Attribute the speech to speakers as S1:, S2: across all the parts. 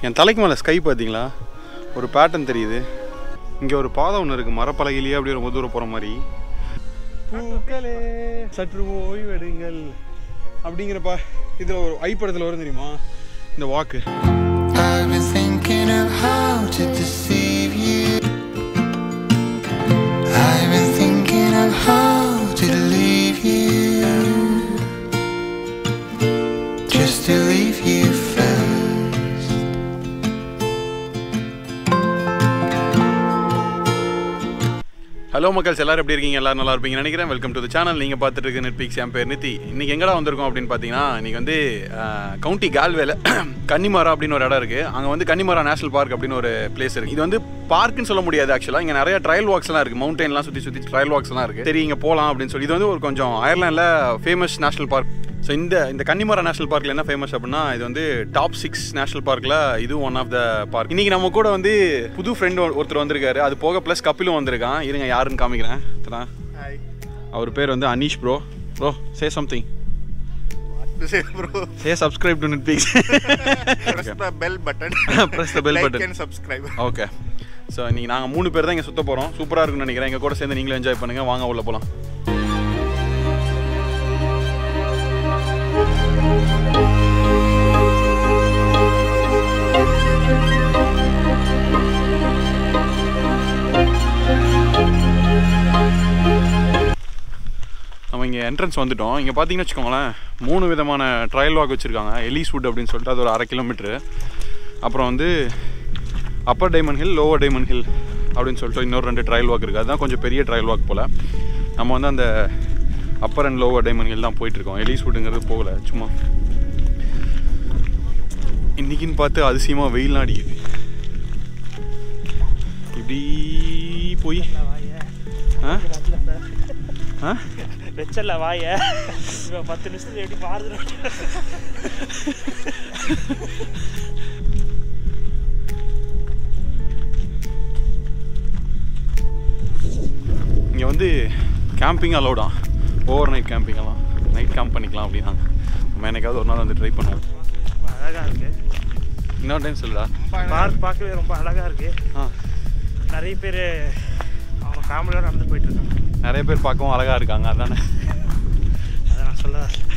S1: என் தலைக்கு மேலே ஸ்கை பார்த்தீங்களா ஒரு பேட்டர்ன் தெரியுது இங்கே ஒரு பாதை ஒன்று இருக்குது மரப்பலகையிலேயே அப்படியே ரொம்ப தூரம் போகிற மாதிரி பூக்களே சற்று ஓய்வெடுங்கள் அப்படிங்கிறப்பா இதில் ஒரு ஐப்படத்தில் வரும் தெரியுமா இந்த வாக்கு
S2: I've been thinking of how to deceive you. I've been thinking of how to leave you. Just to leave you first.
S1: Hello மக்கள்ஸ் எல்லாரும் எப்படி இருக்கீங்க எல்லாரும் நல்லா இருப்பீங்க நினைக்கிறேன் வெல்கம் டு த சேனல் நீங்கள் பார்த்துட்டு இருக்க நெட்பிக்ஸ் என் பேர் நித்தி இன்னைக்கு எங்கடா வந்திருக்கோம் அப்படின்னு பார்த்தீங்கன்னா இன்னைக்கு வந்து கவுண்டி கால்வேல கன்னிமரா அப்படின்னு ஒரு இடம் இருக்குது அங்கே வந்து கன்னிமரா நேஷனல் பார்க் அப்படின்னு ஒரு பிளேஸ் இருக்குது இது வந்து பார்க்குன்னு சொல்ல முடியாது ஆக்சுவலாக இங்கே நிறைய ட்ரையல் வாக்ஸ்லாம் இருக்குது மவுண்டன்லாம் சுற்றி சுற்றி ட்ரையல் வாக்ஸ்லாம் இருக்குது சரி இங்கே போகலாம் அப்படின்னு சொல்லி இது வந்து ஒரு கொஞ்சம் அயர்லாண்டில் ஃபேமஸ் நேஷனல் பார்க் ஸோ இந்த இந்த கன்னிமரா நேஷனல் பார்க்கில் என்ன ஃபேமஸ் அப்படின்னா இது வந்து டாப் சிக்ஸ் நேஷனல் பார்க்கில் இது ஒன் ஆஃப் த பார்க் இன்னைக்கு நம்ம கூட வந்து புது ஃப்ரெண்ட் ஒருத்தர் வந்திருக்காரு அது போக ப்ளஸ் கப்பிலும் வந்திருக்கான் இருங்க யாருன்னு காமிக்கிறேன் தரா. அவர் பேர் வந்து Aneesh bro bro say something
S3: to say, bro.
S1: Say subscribe to Net Peaks
S3: Press the bell button.
S1: Press the bell
S3: like
S1: button.
S3: and subscribe.
S1: Okay so இன்னைக்கு நாங்கள் மூணு பேர் தான் இங்கே சுத்த போகிறோம் சூப்பராக இருக்கும்னு நினைக்கிறேன் எங்கள் கூட சேர்ந்து நீங்களும் என்ஜாய் பண்ணுங்கள் வாங்க உள்ள போகலாம் நம்ம இங்கே என்ட்ரன்ஸ் வந்துட்டோம் இங்கே பார்த்தீங்கன்னு வச்சுக்கோங்களேன் மூணு விதமான ட்ரையல் வாக் வச்சுருக்காங்க எலிஸ் வுட் அப்படின்னு சொல்லிட்டு அது ஒரு அரை கிலோமீட்ரு அப்புறம் வந்து Upper Diamond Hill Lower Diamond Hill அப்படின்னு சொல்லிட்டு இன்னொரு ரெண்டு ட்ரையல் வாக் இருக்குது அதுதான் கொஞ்சம் பெரிய ட்ரையல் வாக் போல் நம்ம வந்து அந்த Upper and Lower Diamond Hill தான் போயிட்டுருக்கோம் எலிஸ் வுட்டுங்கிறது போகல சும்மா இன்றைக்கின்னு பார்த்து அதிசயமாக வெயில்லாம் அடிக்குது இப்படி போய் ஆ ஆ
S4: வெச்சல்ல வாய இவன் பத்து நிமிஷத்துல எப்படி மாறுது
S1: இங்கே வந்து கேம்பிங் அலௌடாம் ஓவர் நைட் கேம்பிங் எல்லாம் நைட் கேம்ப் பண்ணிக்கலாம் அப்படின்னா நம்ம என்னைக்காவது ஒரு நாள் வந்து ட்ரை பண்ணுவோம்
S4: அழகா இருக்கு
S1: இன்னொரு டைம் சொல்லுடா
S4: பார்க் பார்க்கவே ரொம்ப அழகா இருக்கு
S1: ஆ
S4: நிறைய பேர் அவங்க ஃபேமிலியோட நடந்து போயிட்டு இருக்காங்க
S1: நிறைய பேர் பார்க்கவும் அழகாக இருக்காங்க அதானே
S4: அதை நான் சொல்ல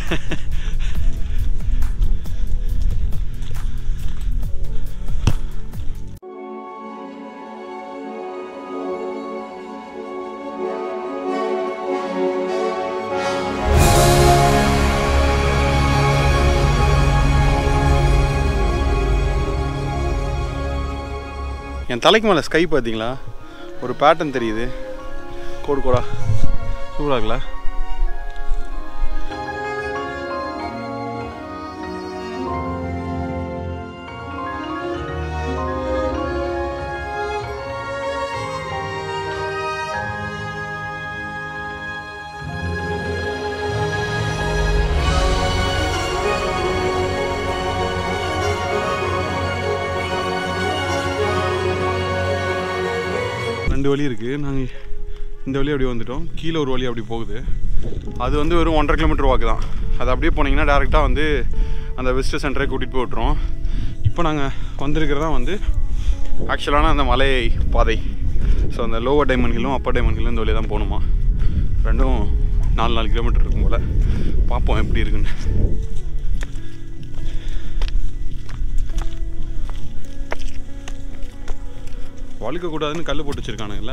S1: என் தலைக்கு மேலே ஸ்கை பார்த்தீங்களா ஒரு பேட்டர்ன் தெரியுது கோடு கோடா சூப்பராக இருக்குல்ல ரெண்டு வழி இருக்குது நாங்கள் இந்த வழி அப்படியே வந்துட்டோம் கீழே ஒரு வழி அப்படி போகுது அது வந்து வெறும் ஒன்றரை கிலோமீட்டர் வாக்கு தான் அது அப்படியே போனீங்கன்னா டேரெக்டாக வந்து அந்த வெஸ்ட் சென்டரை கூட்டிகிட்டு போய் விட்ருவோம் இப்போ நாங்கள் வந்திருக்கிறதா வந்து ஆக்சுவலான அந்த மலை பாதை ஸோ அந்த லோவர் டைமண்ட் ஹில்லும் அப்பர் டைமண்ட் ஹில்லும் இந்த வழியாக தான் போகணுமா ரெண்டும் நாலு நாலு கிலோமீட்டர் இருக்கும் போல் பார்ப்போம் எப்படி இருக்குன்னு வழுக்க கூடாதுன்னு கல் போட்டு வச்சிருக்கானுங்கல்ல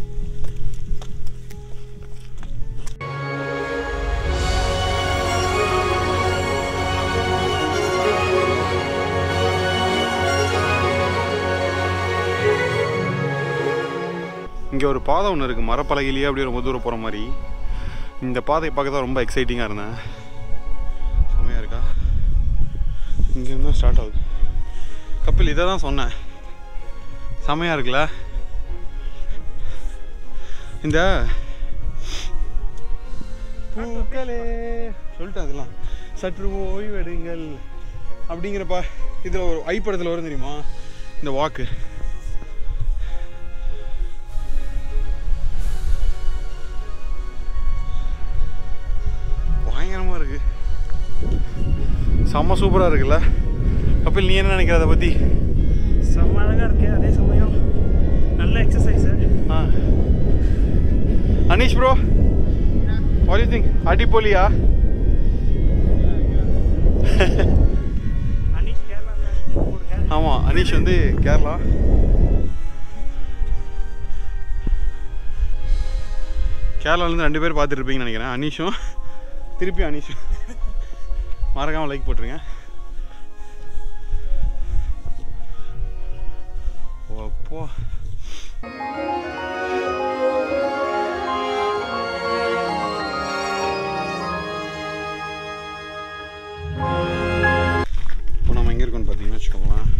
S1: இங்கே ஒரு பாதை ஒன்று இருக்குது மரப்பலகையிலேயே அப்படியே ரொம்ப தூரம் போகிற மாதிரி இந்த பாதையை பார்க்க தான் ரொம்ப எக்ஸைட்டிங்காக இருந்தேன் செம்மையாக இருக்கா இங்கேருந்து ஸ்டார்ட் ஆகுது கப்பில் இதை தான் சொன்னேன் செமையாக இருக்குல்ல இந்த பூக்களே சொல்லிட்டேன் அதெல்லாம் சற்று ஓய்வெடுங்கள் அப்படிங்கிறப்பா இதில் ஒரு ஐப்படத்தில் வரும் தெரியுமா இந்த வாக்கு பயங்கரமாக இருக்கு செம்ம சூப்பராக இருக்குல்ல கபில் நீ என்ன நினைக்கிற அதை பற்றி
S4: செம்ம அழகாக இருக்குது அதே சமயம் நல்ல எக்ஸசைஸு
S1: ஆ Aneesh bro what you think அடிப்பொலியா
S4: அனீஷ் கேரளா போடுங்க
S1: ஆமாம் அனீஷ் வந்து கேரளா கேரளாலேருந்து ரெண்டு பேர் பார்த்துருப்பீங்கன்னு நினைக்கிறேன் அனீஷும் திருப்பி அனீஷும் மறக்காமல் லைக் போட்டுருங்க ஓ அப்போ இப்போ நம்ம எங்கே இருக்கோம்னு பார்த்தீங்கன்னா வச்சுக்கோங்களேன்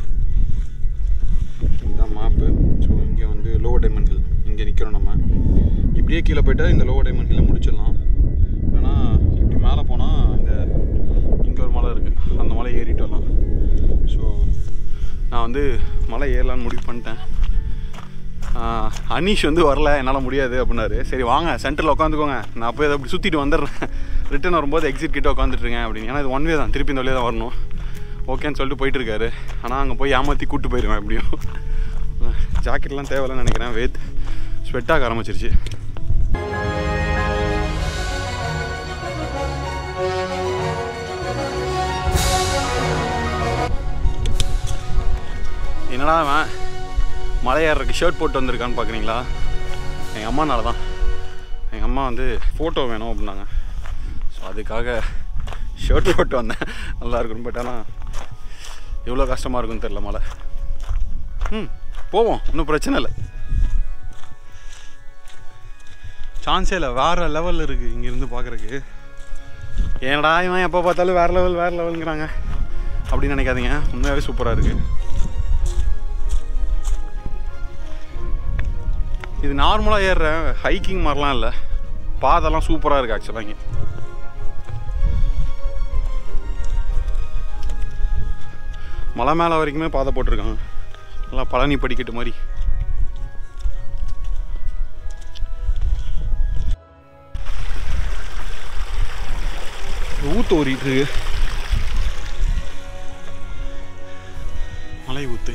S1: இதுதான் மேப்பு ஸோ இங்கே வந்து லோ டைமண்ட் ஹில் இங்கே நிற்கிறோம் நம்ம இப்படியே கீழே போயிட்டா இந்த லோ டைமண்ட் ஹில்லை முடிச்சிடலாம் ஏன்னா இப்படி மேலே போனால் இந்த இங்கே ஒரு மலை இருக்குது அந்த மலை ஏறிட்டு வரலாம் ஸோ நான் வந்து மலை ஏறலான்னு முடிவு பண்ணிட்டேன் ஆஹ், அனீஷ் வந்து வரல என்னால் முடியாது அப்படின்னாரு சரி வாங்க சென்டரில் உட்காந்துக்கோங்க நான் போய் அதை அப்படி சுற்றிட்டு வந்துடுறேன் ரிட்டர்ன் வரும்போது எக்ஸிட் கிட்ட உட்காந்துட்ருக்கேன் அப்படின்னு ஏன்னா இது ஒன் வே தான் திருப்பி இந்த வழியாக தான் வரணும் ஓகேன்னு சொல்லிட்டு போயிட்டு இருக்காரு ஆனால் அங்கே போய் ஏமாற்றி கூட்டு போயிடுவேன் எப்படியும் ஜாக்கெட்லாம் தேவையில்லைன்னு நினைக்கிறேன் வேத் ஸ்வெட்டாக ஆரம்பிச்சிருச்சு என்னடா அவன் மலை ஏறுறதுக்கு ஷர்ட் போட்டு வந்திருக்கான்னு பார்க்குறீங்களா எங்கள் அம்மானால தான் எங்கள் அம்மா வந்து ஃபோட்டோ வேணும் அப்படின்னாங்க ஸோ அதுக்காக ஷர்ட் போட்டு வந்தேன் நல்லா இருக்கும் பட் ஆனால் எவ்வளோ கஷ்டமாக இருக்குன்னு தெரில மலை ம் போவோம் ஒன்றும் பிரச்சனை இல்லை சான்ஸே இல்லை வேறு லெவலில் இருக்குது இங்கேருந்து பார்க்குறக்கு ஏன்டா இவன் எப்போ பார்த்தாலும் வேறு லெவல் வேறு லெவலுங்கிறாங்க அப்படின்னு நினைக்காதீங்க உண்மையாகவே சூப்பராக இருக்குது இது நார்மலாக ஏறுற ஹைக்கிங் மாதிரிலாம் இல்லை பாதெல்லாம் சூப்பராக இருக்குது ஆக்சுவலாக இங்கே மலை மேலே வரைக்குமே பாதை போட்டிருக்காங்க நல்லா பழனி படிக்கட்டு மாதிரி ஊத்து ஓடிட்டு இருக்கு மலை ஊத்து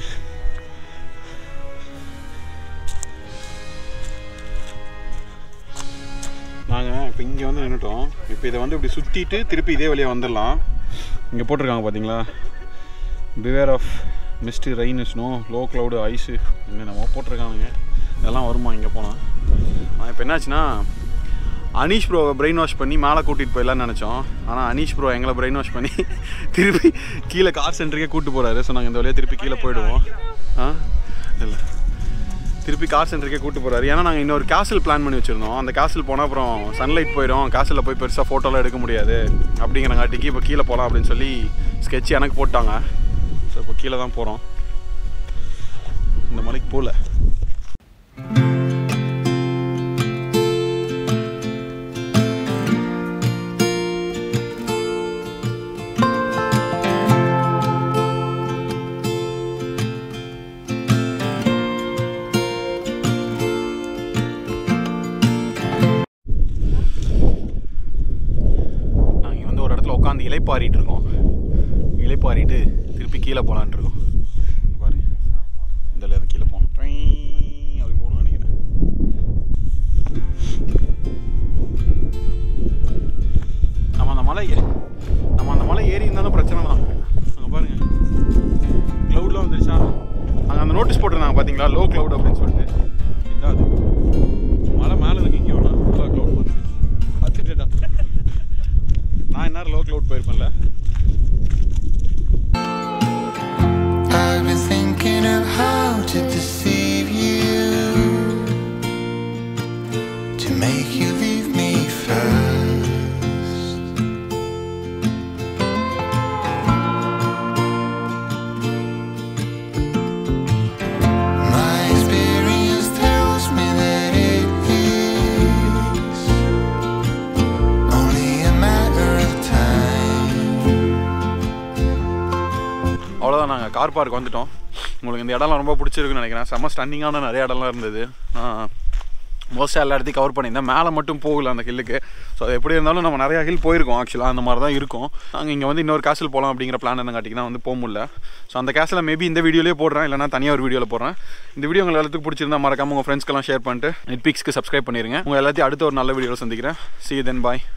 S1: நாங்கள் இப்போ இங்கே வந்து நின்றுட்டோம் இப்போ இதை வந்து இப்படி சுற்றிட்டு திருப்பி இதே வழியாக வந்துடலாம் இங்கே போட்டிருக்காங்க பார்த்தீங்களா beware of mist rain snow low cloud ice என்னென்னமோ போட்டிருக்கானுங்க இதெல்லாம் வருமா இங்கே போனால் நான் இப்போ என்னாச்சுன்னா அனீஷ் ப்ரோவை பிரெயின் வாஷ் பண்ணி மேலே கூட்டிகிட்டு போயிடலான்னு நினச்சோம் ஆனால் அனீஷ் ப்ரோ எங்களை பிரெயின் வாஷ் பண்ணி திருப்பி கீழே கார் சென்டருக்கே கூப்பிட்டு போகிறாரு ஸோ நாங்கள் இந்த வழியாக திருப்பி கீழே போயிடுவோம் ஆ இல்லை திருப்பி கார் சென்டருக்கே கூட்டு போகிறாரு ஏன்னா நாங்கள் இன்னொரு கேசல் பிளான் பண்ணி வச்சுருந்தோம் அந்த கேசல் போனால் அப்புறம் சன்லைட் போயிடும் கேசலில் போய் பெருசாக ஃபோட்டோலாம் எடுக்க முடியாது அப்படிங்கிறங்காட்டிக்கு இப்போ கீழே போகலாம் அப்படின்னு சொல்லி ஸ்கெட்ச் எனக்கு போட்டாங்க ஸோ இப்போ கீழே தான் போகிறோம் இந்த மலைக்கு போகல நாங்கள் வந்து ஒரு இடத்துல உட்காந்து இலைப்பாரிட்டு இருக்கோம் இலைப்பாரிட்டு திருப்பி கீழே போகலான்ட்டு இருக்கோம் இங்க பாரு இந்த இடம் கீழே போகணும் ட்ரைங் அப்படி போகணும்னு நினைக்கிறேன் நம்ம அந்த மலை ஏ- நம்ம அந்த மலை ஏறி இருந்தாலும் பிரச்சனை தான் அங்கே பாருங்க க்ளவுட்லாம் வந்துருச்சா அங்கே அந்த நோட்டீஸ் போட்டிருந்தாங்க பார்த்தீங்களா லோ க்ளவுட் அப்படின்னு சொல்லிட்டு இதான் அது மலை மேலே இருக்கு இங்கே வேணா ஃபுல்லாக க்ளவுட் வந்துருச்சு பார்த்துட்டேடா நான் என்ன லோ க்ளவுட் போயிருப்பேன்ல
S2: I've been thinking of how to deceive you, to make you leave me first. My experience tells me that it is only a matter of time.
S1: அவ்வளோதான் நாங்கள் கார் பார்க் வந்துட்டோம் உங்களுக்கு இந்த இடம்லாம் ரொம்ப பிடிச்சிருக்குன்னு நினைக்கிறேன் செம்ம ஸ்டன்னிங்கான நிறைய இடம்லாம் இருந்தது மோஸ்ட்டாக எல்லா இடத்தையும் கவர் பண்ணியிருந்தேன் மேலே மட்டும் போகல அந்த ஹில்லுக்கு ஸோ அது எப்படி இருந்தாலும் நம்ம நிறையா ஹில் போயிருக்கோம் ஆக்சுவலாக அந்த மாதிரி தான் இருக்கும் நாங்கள் இங்கே வந்து இன்னொரு கேசல் போகலாம் அப்படிங்கிற பிளான் இருந்தங்காட்டிக்கு தான் வந்து போக முடியல ஸோ அந்த கேஸில் மேபி இந்த வீடியோலேயே போடுறேன் இல்லைனா தனியாக ஒரு வீடியோவில் போடுறேன் இந்த வீடியோ உங்கள் எல்லாத்துக்கும் பிடிச்சிருந்தா மறக்காம உங்கள் ஃப்ரெண்ட்ஸ்க்கெல்லாம் ஷேர் பண்ணிட்டு நெட்பிக்ஸ்க்கு சப்ஸ்கிரைப் பண்ணிடுங்க உங்கள் எல்லாத்தையும் அடுத்த ஒரு நல்ல வீடியோவில் சந்திக்கிறேன் see you then bye